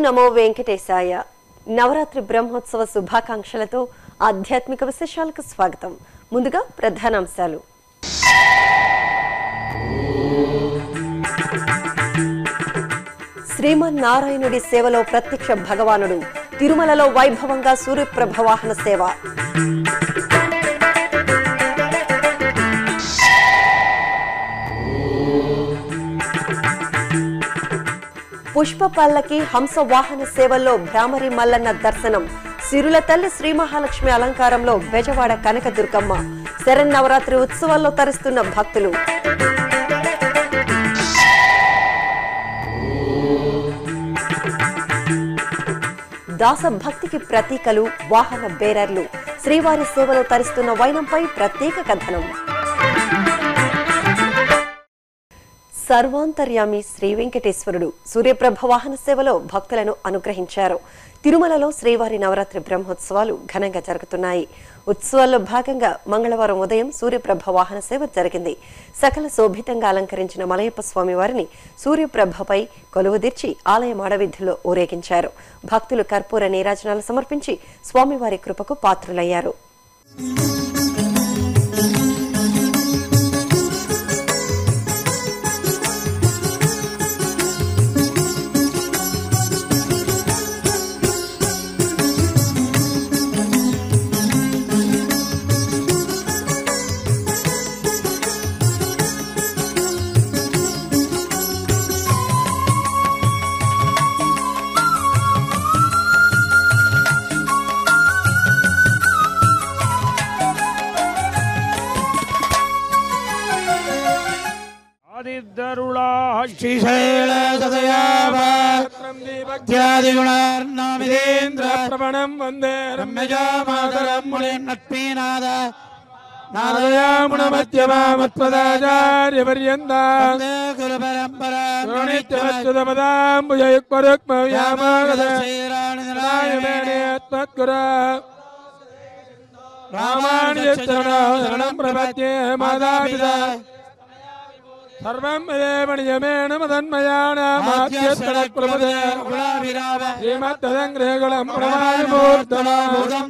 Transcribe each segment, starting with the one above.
నమో వెంకటేశాయ నవరాత్రి బ్రహ్మోత్సవ శుభాకాంక్షలతో ఆధ్యాత్మిక విశేషాలకు స్వాగతం ముందుగా ప్రధానాంశాలు శ్రీమన్నారాయణుడి సేవలో ప్రత్యక్ష భగవానుడు తిరుమలలో వైభవంగా సూర్యప్రభ వాహన సేవ పుష్ప పల్లకి హంస వాహన సేవల్లో భ్రామరి మల్లన్న దర్శనం సిరుల తల్లి శ్రీ మహాలక్ష్మి అలంకారంలో బెజవాడ కనకదుర్గమ్మ శరన్నవరాత్రి ఉత్సవాల్లో తరిస్తున్న భక్తులు దాస భక్తికి ప్రతీకలు వాహన బేరర్లు శ్రీవారి సేవలో తరిస్తున్న వైనంపై ప్రత్యేక కథనం సర్వాంతర్యామి శ్రీ వెంకటేశ్వరుడు సూర్యప్రభ వాహన సేవలో భక్తులను అనుగ్రహించారు తిరుమలలో శ్రీవారి నవరాత్రి బ్రహ్మోత్సవాలు ఘనంగా జరుగుతున్నాయి ఉత్సవాల్లో భాగంగా మంగళవారం ఉదయం సూర్యప్రభ వాహన సేవ జరిగింది సకల శోభితంగా అలంకరించిన మలయప్ప స్వామి వారిని సూర్యప్రభపై కొలువుదీర్చి ఆలయం అడవిధుల్లో ఊరేగించారు భక్తులు కర్పూర నీరాజనాలు సమర్పించి స్వామివారి కృపకు పాత్రులయ్యారు శ్రీశైల సదయాభ్యాదిగుణార్ణమిదేంద్ర ప్రవణం వందే రమ్యజామాతరం ముని నట్పీనాద నారదయాముణమధ్యమామత్పదాచార్యపర్యంతా వందే గురు పరంపరా శ్రీరాణిత్మత్కుర రామానుజరణం ప్రపద్యే మాతాపితా సర్వం మదేమణియమేణ మదన్మయానామాద్యత్తనకులపదే శ్రీమత్తదంగ్రహకులం ప్రణాయమూర్తనాభూతం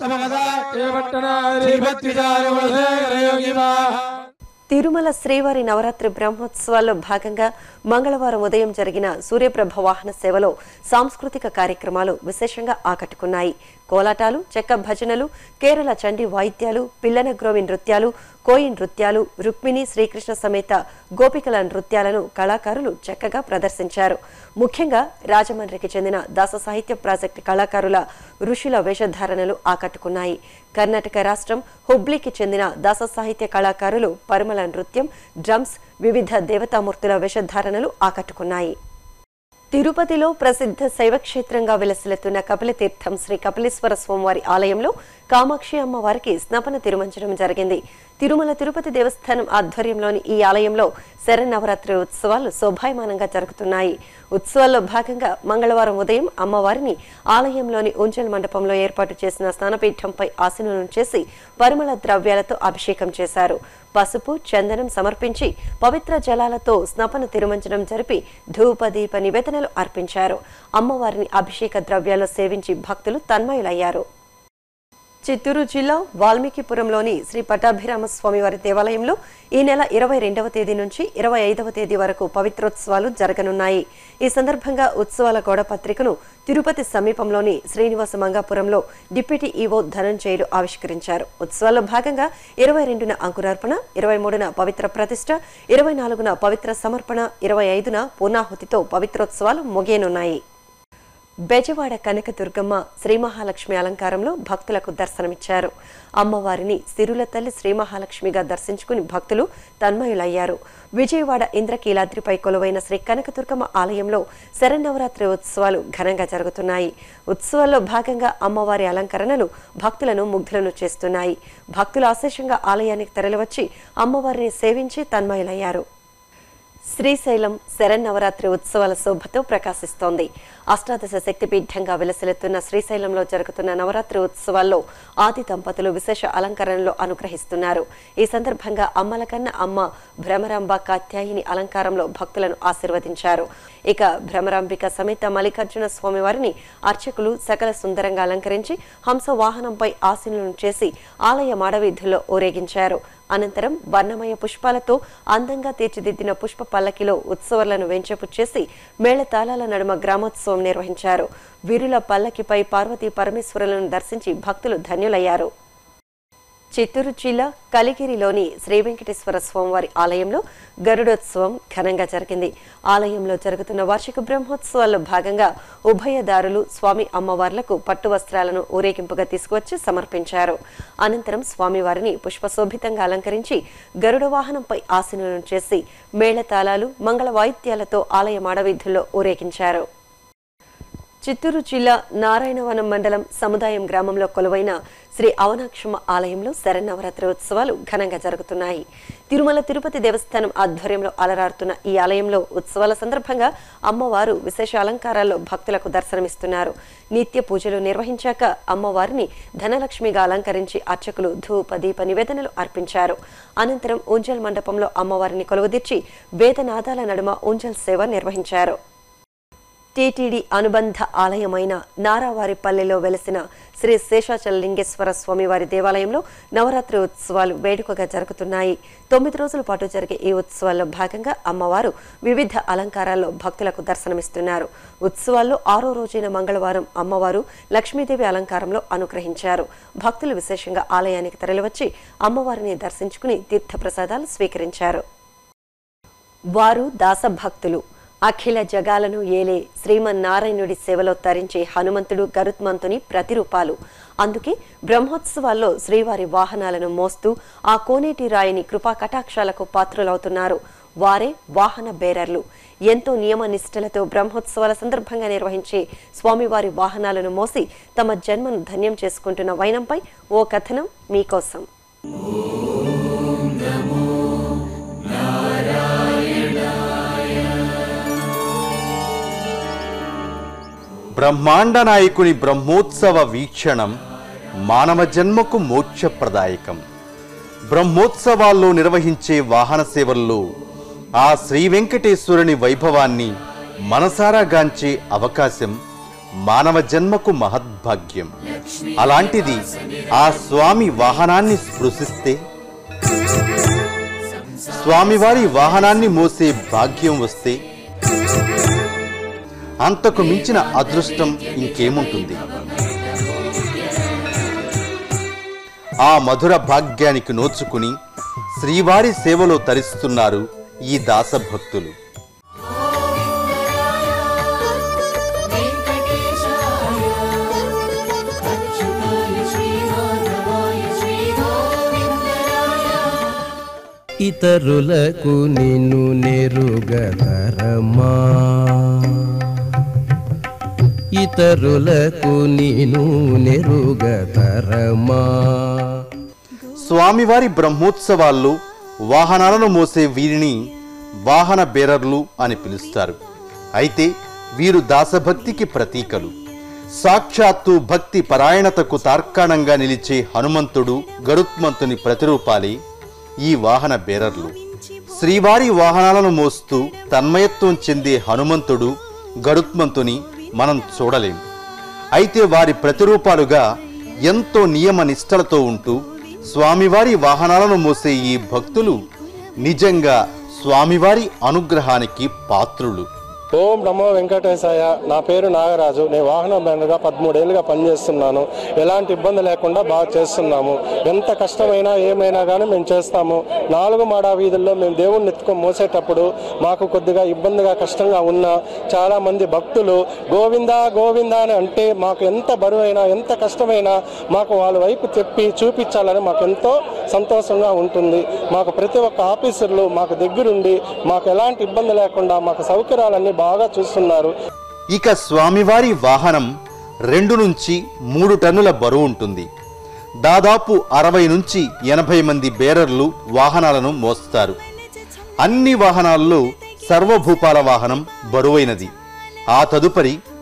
శ్రీపట్టణాధిపత్రియోగివా తిరుమల శ్రీవారి నవరాత్రి బ్రహ్మోత్సవాల్లో భాగంగా మంగళవారం ఉదయం జరిగిన సూర్యప్రభ వాహన సేవలో సాంస్కృతిక కార్యక్రమాలు విశేషంగా ఆకట్టుకున్నాయి కోలాటాలు చెక్క భజనలు కేరళ చండీ వాయిద్యాలు పిల్లనగ్రోవి నృత్యాలు కోయి నృత్యాలు రుక్మిణి శ్రీకృష్ణ సమేత గోపికల నృత్యాలను కళాకారులు చక్కగా ప్రదర్శించారు ముఖ్యంగా రాజమండ్రికి చెందిన దాస సాహిత్య ప్రాజెక్టు కళాకారుల ఋషుల వేషధారణలు ఆకట్టుకున్నాయి కర్ణాటక రాష్ట్రం హుబ్లీకి చెందిన దాస సాహిత్య కళాకారులు పరిమళ నృత్యం డ్రమ్స్ వివిధ దేవతామూర్తుల వేషధారణలు ఆకట్టుకున్నాయి తిరుపతిలో ప్రసిద్ధ శైవక్షేత్రంగా విలసిల్లుతున్న కపిలతీర్థం శ్రీ కపిలేశ్వర స్వామివారి ఆలయంలో కామాక్షి అమ్మవారికి స్నపన తిరుమంచనం జరిగింది తిరుమల తిరుపతి దేవస్థానం ఆధ్వర్యంలోని ఈ ఆలయంలో శరన్నవరాత్రి ఉత్సవాలు శోభాయమానంగా జరుగుతున్నాయి ఉత్సవాల్లో భాగంగా మంగళవారం ఉదయం అమ్మవారిని ఆలయంలోని ఉంజల్ మండపంలో ఏర్పాటు చేసిన స్నానపీఠంపై ఆసనం చేసి పరిమళ ద్రవ్యాలతో అభిషేకం చేశారు పసుపు చందనం సమర్పించి పవిత్ర జలాలతో స్నపన తిరుమంచనం జరిపి ధూప దీప నివేదనలు అర్పించారు అమ్మవారిని అభిషేక ద్రవ్యాలు సేవించి భక్తులు తన్మయులయ్యారు చిత్తూరు జిల్లా వాల్మీకిపురంలోని శ్రీ పట్టాభిరామ స్వామివారి దేవాలయంలో ఈ నెల ఇరవై రెండవ తేదీ నుంచి ఇరవై ఐదవ తేదీ వరకు పవిత్రోత్సవాలు జరగనున్నాయి ఈ సందర్భంగా ఉత్సవాల గోడపత్రికను తిరుపతి సమీపంలోని శ్రీనివాస మంగాపురంలో డిప్యూటీ ఈవో ధనంజయులు ఆవిష్కరించారు ఉత్సవాల్లో భాగంగా ఇరవై రెండున అంకురార్పణ ఇరవై మూడున పవిత్ర ప్రతిష్ట ఇరవై నాలుగున పవిత్ర సమర్పణ ఇరవై ఐదున పూర్ణాహుతితో పవిత్రోత్సవాలు ముగియనున్నాయి బెజవాడ కనకదుర్గమ్మ శ్రీ మహాలక్ష్మి అలంకారంలో భక్తులకు దర్శనమిచ్చారు అమ్మవారిని సిరుల తల్లి శ్రీ మహాలక్ష్మిగా దర్శించుకుని భక్తులు తన్మయులయ్యారు విజయవాడ ఇంద్రకీలాద్రిపై కొలువైన శ్రీ కనకదుర్గమ్మ ఆలయంలో శరన్నవరాత్రి ఉత్సవాలు ఘనంగా జరుగుతున్నాయి ఉత్సవాల్లో భాగంగా అమ్మవారి అలంకరణలు భక్తులను ముగ్ధులను చేస్తున్నాయి భక్తులు అశేషంగా ఆలయానికి తరలివచ్చి అమ్మవారిని సేవించి తన్మయులయ్యారు శ్రీశైలం శరన్నవరాత్రి ఉత్సవాల శోభతో ప్రకాశిస్తోంది అష్టాదశ శక్తిపీఠంగా విలసిల్లుతున్న శ్రీశైలంలో జరుగుతున్న నవరాత్రి ఉత్సవాల్లో ఆది దంపతులు విశేష అలంకరణలో అనుగ్రహిస్తున్నారు ఈ సందర్భంగా అమ్మల కన్న అమ్మ భ్రమరాంబ కాత్యాయిని అలంకారంలో భక్తులను ఆశీర్వదించారు ఇక భ్రమరాంబిక సమేత మల్లికార్జున స్వామివారిని అర్చకులు సకల సుందరంగా అలంకరించి హంస వాహనంపై ఆశీనులను చేసి ఆలయ మాడవీధుల్లో ఊరేగించారు అనంతరం వర్ణమయ పుష్పాలతో అందంగా తీర్చిదిద్దిన పుష్ప పల్లకిలో ఉత్సవాలను వెంచపు చేసి మేళతాళాల నడుమ గ్రామోత్సవం నిర్వహించారు వీరుల పల్లకిపై పార్వతీ పరమేశ్వరులను దర్శించి భక్తులు ధన్యులయ్యారు చిత్తూరు జిల్లా కలిగిరిలోని శ్రీ వెంకటేశ్వర స్వామివారి ఆలయంలో గరుడోత్సవం ఘనంగా జరిగింది ఆలయంలో జరుగుతున్న వార్షిక బ్రహ్మోత్సవాల్లో భాగంగా ఉభయదారులు స్వామి అమ్మవార్లకు పట్టు వస్త్రాలను ఊరేగింపుగా తీసుకువచ్చి సమర్పించారు అనంతరం స్వామివారిని పుష్పశోభితంగా అలంకరించి గరుడ వాహనంపై ఆసీనులను చేసి మేళతాళాలు మంగళ వాయిద్యాలతో ఆలయ మాడవీధుల్లో ఊరేగించారు చిత్తూరు జిల్లా నారాయణవనం మండలం సముదాయం గ్రామంలో కొలువైన శ్రీ అవనాక్షమ్మ ఆలయంలో శరన్నవరాత్రి ఉత్సవాలు ఘనంగా జరుగుతున్నాయి తిరుమల తిరుపతి దేవస్థానం ఆధ్వర్యంలో అలరారుతున్న ఈ ఆలయంలో ఉత్సవాల సందర్భంగా అమ్మవారు విశేష అలంకారాల్లో భక్తులకు దర్శనమిస్తున్నారు నిత్య పూజలు నిర్వహించాక అమ్మవారిని ధనలక్ష్మిగా అలంకరించి అర్చకులు ధూప దీప నివేదనలు అర్పించారు అనంతరం ఊంజల్ మండపంలో అమ్మవారిని కొలువుదీర్చి వేదనాదాల నడుమ ఊంజల్ సేవ నిర్వహించారు టీటీడీ అనుబంధ ఆలయమైన నారావారిపల్లెలో వెలసిన శ్రీ శేషాచల లింగేశ్వర స్వామివారి దేవాలయంలో నవరాత్రి ఉత్సవాలు వేడుకగా జరుగుతున్నాయి తొమ్మిది రోజుల పాటు జరిగే ఈ ఉత్సవాల్లో భాగంగా అమ్మవారు వివిధ అలంకారాల్లో భక్తులకు దర్శనమిస్తున్నారు ఉత్సవాల్లో ఆరో రోజైన మంగళవారం అమ్మవారు లక్ష్మీదేవి అలంకారంలో అనుగ్రహించారు భక్తులు విశేషంగా ఆలయానికి తరలివచ్చి అమ్మవారిని దర్శించుకుని తీర్థప్రసాదాలు స్వీకరించారు వారు దాసభక్తులు అఖిల జగాలను ఏలే శ్రీమన్నారాయణుడి సేవలో తరించే హనుమంతుడు గరుత్మంతుని ప్రతిరూపాలు అందుకే బ్రహ్మోత్సవాల్లో శ్రీవారి వాహనాలను మోస్తూ ఆ కోనేటి రాయిని కృపా కటాక్షాలకు పాత్రులవుతున్నారు వారే వాహన బేరర్లు ఎంతో నియమ నిష్ఠలతో బ్రహ్మోత్సవాల సందర్భంగా నిర్వహించే స్వామివారి వాహనాలను మోసి తమ జన్మను ధన్యం చేసుకుంటున్న వైనంపై ఓ కథనం మీకోసం బ్రహ్మాండ నాయకుని బ్రహ్మోత్సవ వీక్షణం మానవ జన్మకు మోక్షప్రదాయకం బ్రహ్మోత్సవాల్లో నిర్వహించే వాహన సేవల్లో ఆ శ్రీ వెంకటేశ్వరుని వైభవాన్ని మనసారా గాంచే అవకాశం మానవ జన్మకు మహద్భాగ్యం అలాంటిది ఆ స్వామి వాహనాన్ని స్పృశిస్తే స్వామివారి వాహనాన్ని మోసే భాగ్యం వస్తే అంతకు మించిన అదృష్టం ఇంకేముంటుంది ఆ మధుర భాగ్యానికి నోచుకుని శ్రీవారి సేవలో తరిస్తున్నారు ఈ దాసభక్తులు ఇతరులకు నిన్ను నెరుగతరమా ఇతరులకు నేను నెరుగతరమా స్వామివారి బ్రహ్మోత్సవాల్లో వాహనాలను మోసే వీరిని వాహన బేరర్లు అని పిలుస్తారు అయితే వీరు దాసభక్తికి ప్రతీకలు సాక్షాత్తు భక్తి పరాయణతకు తార్కాణంగా నిలిచే హనుమంతుడు గరుత్మంతుని ప్రతిరూపాలే ఈ వాహన బేరర్లు శ్రీవారి వాహనాలను మోస్తూ తన్మయత్వం చెందే హనుమంతుడు గరుత్మంతుని మనం చూడలేం అయితే వారి ప్రతిరూపాలుగా ఎంతో నియమ నిష్టలతో ఉంటూ స్వామివారి వాహనాలను మోసే ఈ భక్తులు నిజంగా స్వామివారి అనుగ్రహానికి పాత్రులు ఓం నమో వెంకటేశాయ నా పేరు నాగరాజు నేను వాహన బ్యానర్గా పదమూడేళ్ళుగా పనిచేస్తున్నాను ఎలాంటి ఇబ్బంది లేకుండా బాగా చేస్తున్నాము ఎంత కష్టమైనా ఏమైనా కానీ మేము చేస్తాము నాలుగు మాడా వీధుల్లో మేము దేవుణ్ణి ఎత్తుకొని మోసేటప్పుడు మాకు కొద్దిగా ఇబ్బందిగా కష్టంగా ఉన్న చాలా మంది భక్తులు గోవిందా గోవిందా అని అంటే మాకు ఎంత బరువైనా ఎంత కష్టమైనా మాకు వాళ్ళ వైపు చెప్పి చూపించాలని మాకు ఎంతో సంతోషంగా ఉంటుంది మాకు ప్రతి ఒక్క ఆఫీసర్లు మాకు దగ్గరుండి మాకు ఎలాంటి ఇబ్బంది లేకుండా మాకు సౌకర్యాలన్నీ బాగా చూస్తున్నారు ఇక స్వామివారి వాహనం రెండు నుంచి మూడు టన్నుల బరువు ఉంటుంది దాదాపు అరవై నుంచి ఎనభై మంది బేరర్లు వాహనాలను మోస్తారు అన్ని వాహనాల్లో సర్వభూపాల వాహనం బరువైనది ఆ తదుపరి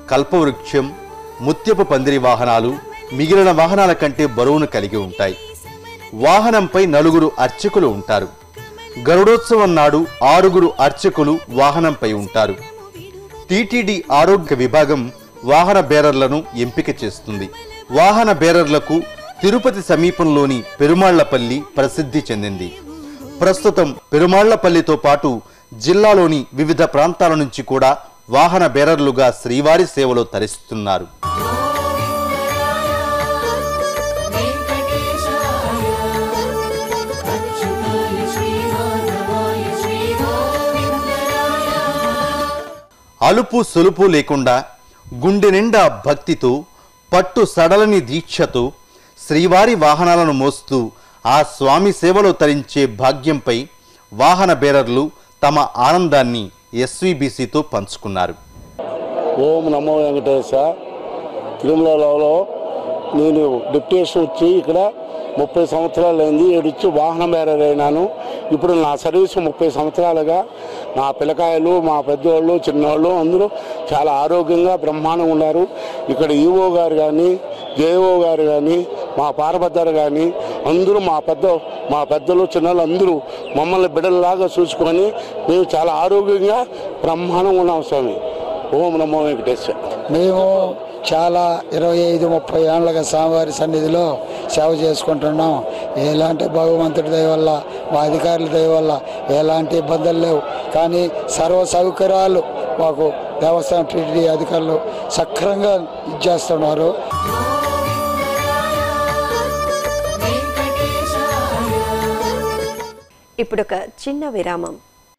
కల్పవృక్షం ముత్యపు పందిరి వాహనాలు మిగిలిన వాహనాల కంటే బరువును కలిగి ఉంటాయి వాహనంపై నలుగురు అర్చకులు ఉంటారు గరుడోత్సవం నాడు ఆరుగురు అర్చకులు వాహనంపై ఉంటారు టీటీడీ ఆరోగ్య విభాగం వాహన బేరర్లను ఎంపిక చేస్తుంది వాహన బేరర్లకు తిరుపతి సమీపంలోని పెరుమాళ్లపల్లి ప్రసిద్ధి చెందింది ప్రస్తుతం పెరుమాళ్లపల్లితో పాటు జిల్లాలోని వివిధ ప్రాంతాల నుంచి కూడా వాహన బేరర్లుగా శ్రీవారి సేవలో తరిస్తున్నారు అలుపు సొలుపు లేకుండా గుండె నిండా భక్తితో పట్టు సడలని దీక్షతో శ్రీవారి వాహనాలను మోస్తూ ఆ స్వామి సేవలో తరించే భాగ్యంపై వాహన బేరర్లు తమ ఆనందాన్ని ఎస్వీబీసీతో పంచుకున్నారు ఓం నమో వెంకటేశ తిరుమలలో నేను డిప్యూటేషన్ వచ్చి ఇక్కడ ముప్పై సంవత్సరాలు అయింది ఏడిచ్చి వాహనం బేరర్ అయినాను ఇప్పుడు నా సర్వీస్ ముప్పై సంవత్సరాలుగా నా పిల్లకాయలు మా పెద్దవాళ్ళు చిన్నవాళ్ళు అందరూ చాలా ఆరోగ్యంగా బ్రహ్మాండంగా ఉన్నారు ఇక్కడ ఈఓ గారు కానీ జేఓ గారు కానీ మా పారభద్ర కానీ అందరూ మా పెద్ద మా పెద్దలు చిన్నలు అందరూ మమ్మల్ని బిడ్డలలాగా చూసుకొని మేము చాలా ఆరోగ్యంగా బ్రహ్మాండంగా ఉన్నాం స్వామి ఓం నమో వెంకటేశ్వర మేము చాలా ఇరవై ఐదు ముప్పై ఏళ్ళగా స్వామివారి సన్నిధిలో సేవ చేసుకుంటున్నాం ఎలాంటి భగవంతుడి దయ వల్ల మా అధికారుల దయ వల్ల ఎలాంటి ఇబ్బందులు లేవు కానీ సర్వ సౌకర్యాలు మాకు దేవస్థానం టీటీడీ అధికారులు సక్రంగా ఇచ్చేస్తున్నారు ఇప్పుడొక చిన్న విరామం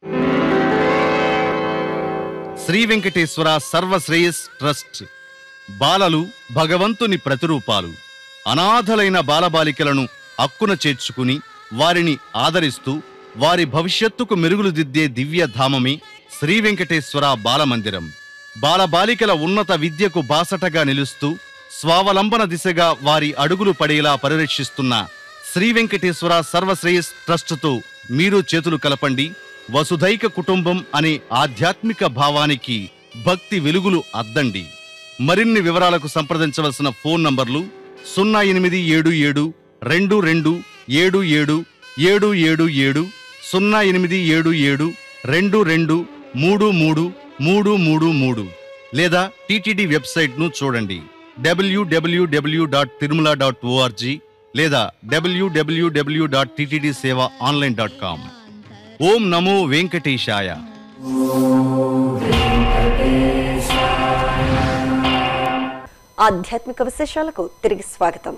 శ్రీ వెంకటేశ్వర సర్వశ్రేయస్ ట్రస్ట్ బాలలు భగవంతుని ప్రతిరూపాలు అనాథలైన బాలబాలికలను అక్కున చేర్చుకుని వారిని ఆదరిస్తూ వారి భవిష్యత్తుకు మెరుగులు దిద్దే దివ్య ధామమే శ్రీ వెంకటేశ్వర బాలమందిరం బాలబాలికల ఉన్నత విద్యకు బాసటగా నిలుస్తూ స్వావలంబన దిశగా వారి అడుగులు పడేలా పరిరక్షిస్తున్న శ్రీ వెంకటేశ్వర సర్వశ్రేయస్ ట్రస్టుతో మీరు చేతులు కలపండి వసుధైక కుటుంబం అనే ఆధ్యాత్మిక భావానికి భక్తి వెలుగులు అద్దండి మరిన్ని వివరాలకు సంప్రదించవలసిన ఫోన్ నంబర్లు సున్నా ఎనిమిది ఏడు ఏడు రెండు రెండు ఏడు ఏడు ఏడు ఏడు ఏడు సున్నా ఎనిమిది ఏడు ఏడు రెండు రెండు మూడు మూడు మూడు మూడు మూడు లేదా టీటీడీ వెబ్సైట్ను చూడండి డబ్ల్యూడబ్ల్యూడబ్ల్యూ డాట్ తిరుమల డాట్ ఓఆర్జీ లేదా డబ్ల్యూడబ్ల్యూడబ్ల్యూ dot TTD Seva online dot com ఓం నమో వెంకటేశాయ ఆధ్యాత్మిక విశేషాలకు తిరిగి స్వాగతం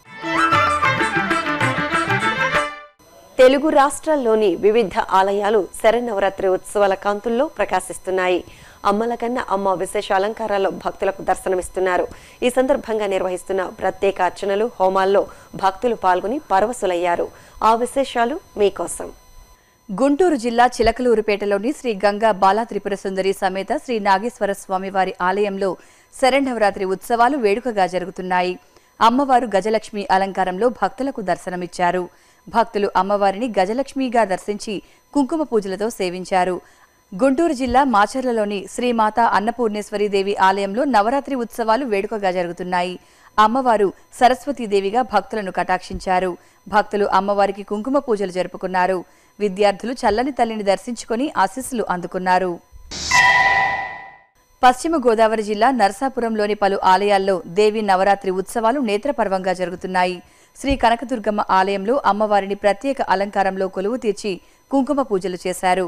తెలుగు రాష్ట్రాల్లోని వివిధ ఆలయాలు శరన్నవరాత్రి ఉత్సవాల కాంతుల్లో ప్రకాశిస్తున్నాయి అమ్మల కన్నా అమ్మ విశేష అలంకారాల్లో భక్తులకు దర్శనమిస్తున్నారు ఈ సందర్భంగా నిర్వహిస్తున్న ప్రత్యేక అర్చనలు హోమాల్లో భక్తులు పాల్గొని పరవశులయ్యారు ఆ విశేషాలు మీకోసం గుంటూరు జిల్లా చిలకలూరుపేటలోని శ్రీ గంగా బాలా త్రిపుర సుందరి సమేత శ్రీ నాగేశ్వర స్వామి వారి ఆలయంలో శరణవరాత్రి ఉత్సవాలు వేడుకగా జరుగుతున్నాయి అమ్మవారు గజలక్ష్మి అలంకారంలో భక్తులకు దర్శనమిచ్చారు భక్తులు అమ్మవారిని గజలక్ష్మిగా దర్శించి కుంకుమ పూజలతో సేవించారు గుంటూరు జిల్లా మాచర్లలోని శ్రీమాత అన్నపూర్ణేశ్వరి దేవి ఆలయంలో నవరాత్రి ఉత్సవాలు వేడుకగా జరుగుతున్నాయి అమ్మవారు సరస్వతీదేవిగా భక్తులను కటాక్షించారు భక్తులు అమ్మవారికి కుంకుమ పూజలు జరుపుకున్నారు విద్యార్థులు చల్లని తల్లిని దర్శించుకొని ఆశీస్సులు అందుకున్నారు పశ్చిమ గోదావరి జిల్లా నరసాపురంలోని పలు ఆలయాల్లో దేవి నవరాత్రి ఉత్సవాలు నేత్రపర్వంగా జరుగుతున్నాయి శ్రీ కనకదుర్గమ్మ ఆలయంలో అమ్మవారిని ప్రత్యేక అలంకారంలో కొలువు తీర్చి కుంకుమ పూజలు చేశారు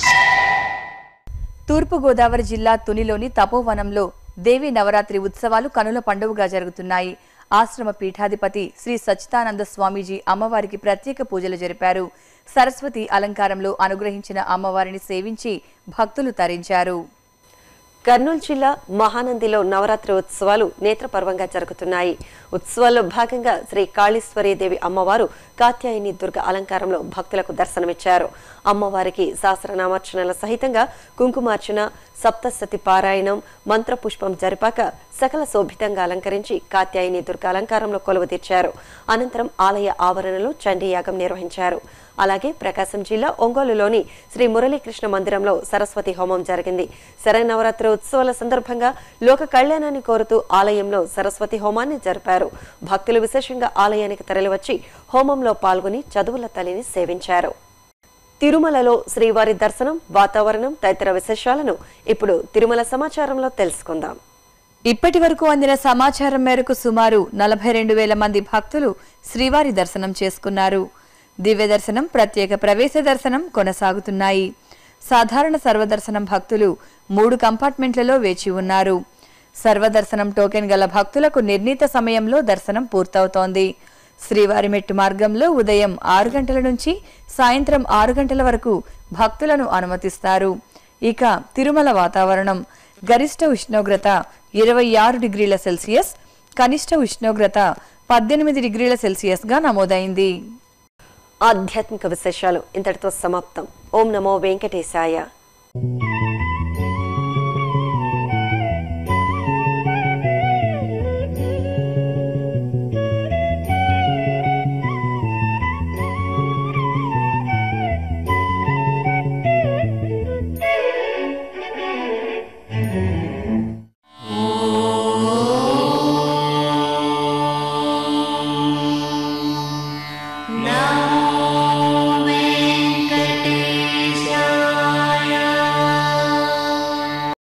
తూర్పుగోదావరి జిల్లా తునిలోని తపోవనంలో దేవి నవరాత్రి ఉత్సవాలు కనుల పండుగగా జరుగుతున్నాయి ఆశ్రమ పీఠాధిపతి శ్రీ సచ్చిదానంద స్వామీజీ అమ్మవారికి ప్రత్యేక పూజలు జరిపారు సరస్వతి అలంకారంలో అనుగ్రహించిన అమ్మవారిని సేవించి భక్తులు తరించారు కర్నూలు జిల్లా మహానందిలో నవరాత్రి ఉత్సవాలు నేత్రపర్వంగా జరుగుతున్నాయి ఉత్సవాల్లో భాగంగా శ్రీ కాళీశ్వరీదేవి అమ్మవారు కాత్యాయని దుర్గ అలంకారంలో భక్తులకు దర్శనమిచ్చారు అమ్మవారికి సహస్రనామార్చనల సహితంగా కుంకుమార్చన సప్తసతి పారాయణం మంత్రపుష్పం జరిపాక సకల శోభితంగా అలంకరించి కాత్యాయని దుర్గా అలంకారంలో కొలువు తీర్చారు అనంతరం ఆలయ ఆవరణలో చండీ యాగం నిర్వహించారు అలాగే ప్రకాశం జిల్లా ఒంగోలులోని శ్రీ మురళీకృష్ణ మందిరంలో సరస్వతి హోమం జరిగింది శరన్నవరాత్రి ఉత్సవాల సందర్భంగా లోక కళ్యాణాన్ని కోరుతూ ఆలయంలో సరస్వతి హోమాన్ని జరిపారు భక్తులు విశేషంగా ఆలయానికి తరలివచ్చి హోమంలో పాల్గొని చదువుల తల్లిని సేవించారు తిరుమలలో శ్రీవారి దర్శనం వాతావరణం తదితర విశేషాలను ఇప్పుడు తిరుమల సమాచారంలో తెలుసుకుందాం ఇప్పటి వరకు అందిన సమాచారం మేరకు సుమారు నలభై రెండు వేల మంది భక్తులు శ్రీవారి దర్శనం చేసుకున్నారు దివ్య దర్శనం ప్రత్యేక ప్రవేశ దర్శనం కొనసాగుతున్నాయి సాధారణ సర్వదర్శనం భక్తులు మూడు కంపార్ట్మెంట్లలో వేచి ఉన్నారు సర్వదర్శనం టోకెన్ గల భక్తులకు నిర్ణీత సమయంలో దర్శనం పూర్తవుతోంది శ్రీవారి మెట్టు మార్గంలో ఉదయం ఆరు గంటల నుంచి సాయంత్రం ఆరు గంటల వరకు భక్తులను అనుమతిస్తారు ఇక తిరుమల వాతావరణం గరిష్ట ఉష్ణోగ్రత ఇరవై ఆరు డిగ్రీల సెల్సియస్ కనిష్ట ఉష్ణోగ్రత పద్దెనిమిది డిగ్రీల సెల్సియస్ గా నమోదైంది ఆధ్యాత్మిక విశేషాలు ఇంతటితో సమాప్తం ఓం నమో వెంకటేశాయ